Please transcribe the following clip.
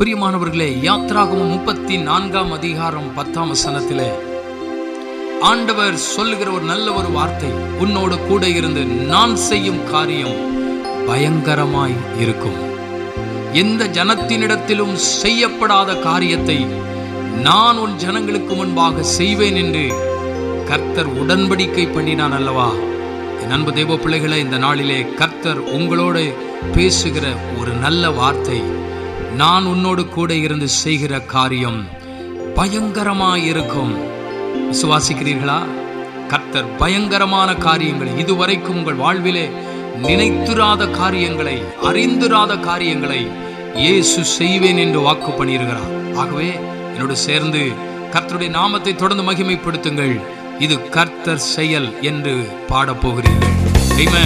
பிரியமானவர்களே யாத்ராகமம் முப்பத்தி நான்காம் அதிகாரம் பத்தாம் வசனத்திலே ஆண்டவர் சொல்லுகிற ஒரு நல்ல ஒரு வார்த்தை உன்னோடு கூட இருந்து நான் செய்யும் காரியம் பயங்கரமாய் இருக்கும் எந்த ஜனத்தினிடத்திலும் செய்யப்படாத காரியத்தை நான் உன் ஜனங்களுக்கு முன்பாக செய்வேன் என்று கர்த்தர் உடன்படிக்கை பண்ணினான் அல்லவா என் அன்பு தேவ பிள்ளைகளை இந்த நாளிலே கர்த்தர் உங்களோடு பேசுகிற ஒரு நல்ல வார்த்தை நான் உன்னோடு கூட இருந்து செய்கிற காரியம் பயங்கரமாய் இருக்கும் விசுவாசிக்கிறீர்களா கர்த்தர் பயங்கரமான காரியங்களை இதுவரைக்கும் உங்கள் வாழ்விலே நினைத்துராத காரியங்களை அறிந்துராத காரியங்களை இயேசு செய்வேன் என்று வாக்கு பண்ணியிருக்கிறார் ஆகவே என்னோடு சேர்ந்து கர்த்தருடைய நாமத்தை தொடர்ந்து மகிமைப்படுத்துங்கள் இது கர்த்தர் செயல் என்று பாடப்போகிறீர்கள் Amen.